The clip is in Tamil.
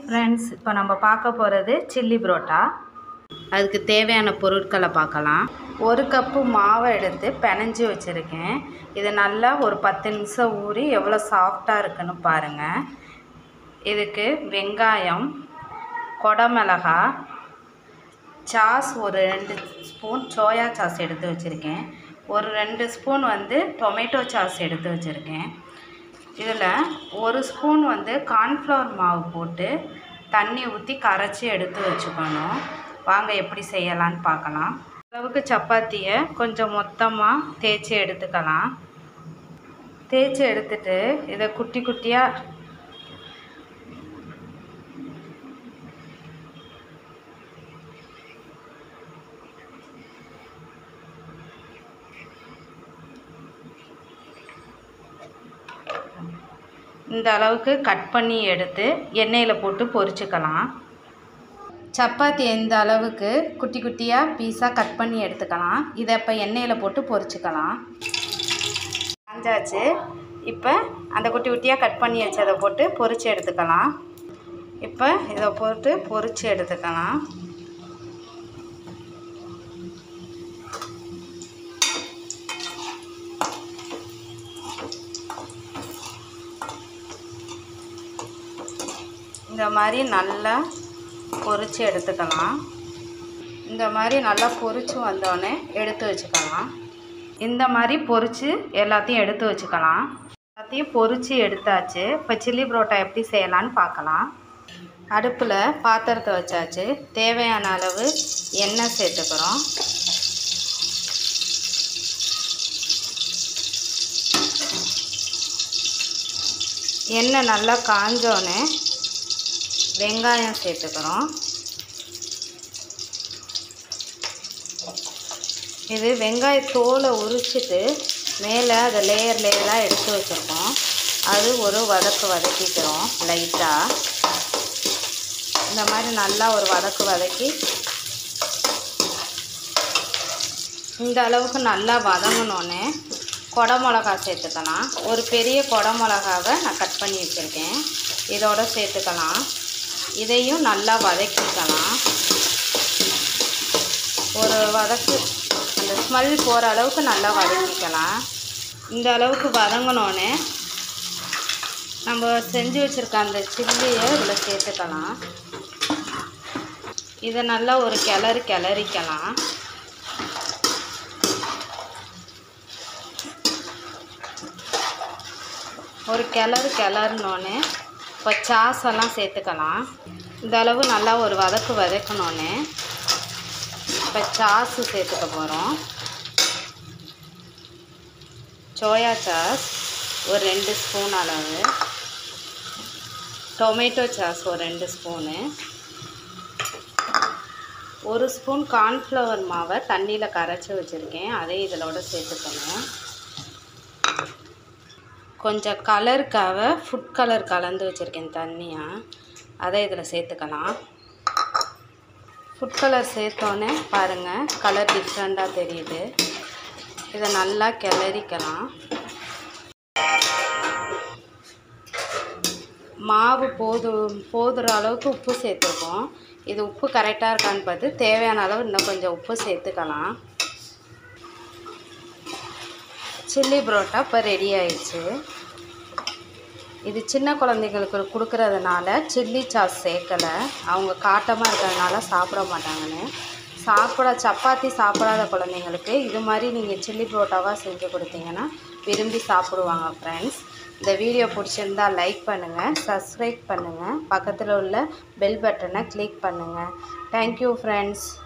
ஃப்ரெண்ட்ஸ் இப்போ நம்ம பார்க்க போகிறது சில்லி புரோட்டா அதுக்கு தேவையான பொருட்களை பார்க்கலாம் ஒரு கப்பு மாவை எடுத்து பிணைஞ்சி வச்சுருக்கேன் இது நல்லா ஒரு பத்து நிமிஷம் ஊறி எவ்வளோ சாஃப்டாக இருக்குன்னு பாருங்கள் இதுக்கு வெங்காயம் கொடமிளகா சாஸ் ஒரு ரெண்டு ஸ்பூன் சோயா சாஸ் எடுத்து வச்சுருக்கேன் ஒரு ரெண்டு ஸ்பூன் வந்து டொமேட்டோ சாஸ் எடுத்து வச்சுருக்கேன் இதில் ஒரு ஸ்பூன் வந்து கார்ன்ஃப்ளவர் மாவு போட்டு தண்ணி ஊற்றி கரைச்சி எடுத்து வச்சுக்கணும் வாங்க எப்படி செய்யலான்னு பார்க்கலாம் அளவுக்கு சப்பாத்தியை கொஞ்சம் மொத்தமாக தேய்ச்சி எடுத்துக்கலாம் தேய்ச்சி எடுத்துட்டு இதை குட்டி குட்டியாக இந்த அளவுக்கு கட் பண்ணி எடுத்து எண்ணெயில் போட்டு பொரிச்சுக்கலாம் சப்பாத்தி எந்த அளவுக்கு குட்டி குட்டியாக பீஸாக கட் பண்ணி எடுத்துக்கலாம் இதை இப்போ எண்ணெயில் போட்டு பொரிச்சுக்கலாம் காஞ்சாச்சு இப்போ அந்த குட்டி குட்டியாக கட் பண்ணி வச்சதை போட்டு பொரிச்சு எடுத்துக்கலாம் இப்போ இதை போட்டு பொரிச்சு எடுத்துக்கலாம் இந்த மாதிரி நல்லா பொரித்து எடுத்துக்கலாம் இந்த மாதிரி நல்லா பொரித்து வந்தோடனே எடுத்து வச்சுக்கலாம் இந்த மாதிரி பொரித்து எல்லாத்தையும் எடுத்து வச்சுக்கலாம் எல்லாத்தையும் பொரித்து எடுத்தாச்சு இப்போ சில்லி புரோட்டா எப்படி செய்யலான்னு பார்க்கலாம் அடுப்பில் பாத்திரத்தை வச்சாச்சு தேவையான அளவு எண்ணெய் சேர்த்துக்கிறோம் எண்ணெய் நல்லா காஞ்சோடனே வெங்காயம் சேர்த்துக்கிறோம் இது வெங்காய தோலை உரிச்சிட்டு மேலே அதை லேயர் லேயராக எடுத்து வச்சுருக்கோம் அது ஒரு வதக்கு வதக்கிக்கிறோம் லைட்டாக இந்த மாதிரி நல்லா ஒரு வதக்கு வதக்கி இந்த அளவுக்கு நல்லா வதங்கினோன்னே குடமிளகா சேர்த்துக்கலாம் ஒரு பெரிய குடமிளகாவை நான் கட் பண்ணி வச்சுருக்கேன் இதோட சேர்த்துக்கலாம் இதையும் நல்லா வதக்கிக்கலாம் ஒரு வதக்கு அந்த ஸ்மெல் போகிற அளவுக்கு நல்லா வதக்கிக்கலாம் இந்த அளவுக்கு வதங்கினோன்னே நம்ம செஞ்சு வச்சுருக்க அந்த சில்லியை இதில் சேர்த்துக்கலாம் இதை நல்லா ஒரு கிளறு கிளறிக்கலாம் ஒரு கிளறு கிளறினோன்னே இப்போ சாஸெல்லாம் சேர்த்துக்கலாம் இந்த அளவு நல்லா ஒரு வதக்கு வதக்கணுன்னே இப்போ சாஸு சேர்த்துக்க போகிறோம் சோயா சாஸ் ஒரு ரெண்டு ஸ்பூன் அளவு டொமேட்டோ சாஸ் ஒரு ரெண்டு ஸ்பூனு ஒரு ஸ்பூன் கார்ன்ஃப்ளவர் மாவை தண்ணியில் கரைச்சி வச்சுருக்கேன் அதை இதிலோட சேர்த்துக்கணும் கொஞ்சம் கலருக்காக ஃபுட் கலர் கலந்து வச்சுருக்கேன் தண்ணியாக அதை இதில் சேர்த்துக்கலாம் ஃபுட் கலர் சேர்த்தோன்னே பாருங்கள் கலர் டிஃப்ரெண்ட்டாக தெரியுது இதை நல்லா கிளறிக்கலாம் மாவு போது போதுற அளவுக்கு உப்பு சேர்த்துருக்கோம் இது உப்பு கரெக்டாக இருக்கான்னு பார்த்து தேவையான அளவு இன்னும் கொஞ்சம் உப்பு சேர்த்துக்கலாம் சில்லி புரோட்டா இப்போ ரெடி ஆயிடுச்சு இது சின்ன குழந்தைங்களுக்கு கொடுக்கறதுனால சில்லி சாஸ் சேர்க்கலை அவங்க காட்டமாக இருக்கிறதுனால சாப்பிட மாட்டாங்கன்னு சாப்பிட சப்பாத்தி சாப்பிடாத குழந்தைங்களுக்கு இது மாதிரி நீங்கள் சில்லி புரோட்டாவாக செஞ்சு கொடுத்தீங்கன்னா விரும்பி சாப்பிடுவாங்க ஃப்ரெண்ட்ஸ் இந்த வீடியோ பிடிச்சிருந்தா லைக் பண்ணுங்கள் சப்ஸ்கிரைப் பண்ணுங்கள் பக்கத்தில் உள்ள பெல் பட்டனை கிளிக் பண்ணுங்கள் தேங்க்யூ ஃப்ரெண்ட்ஸ்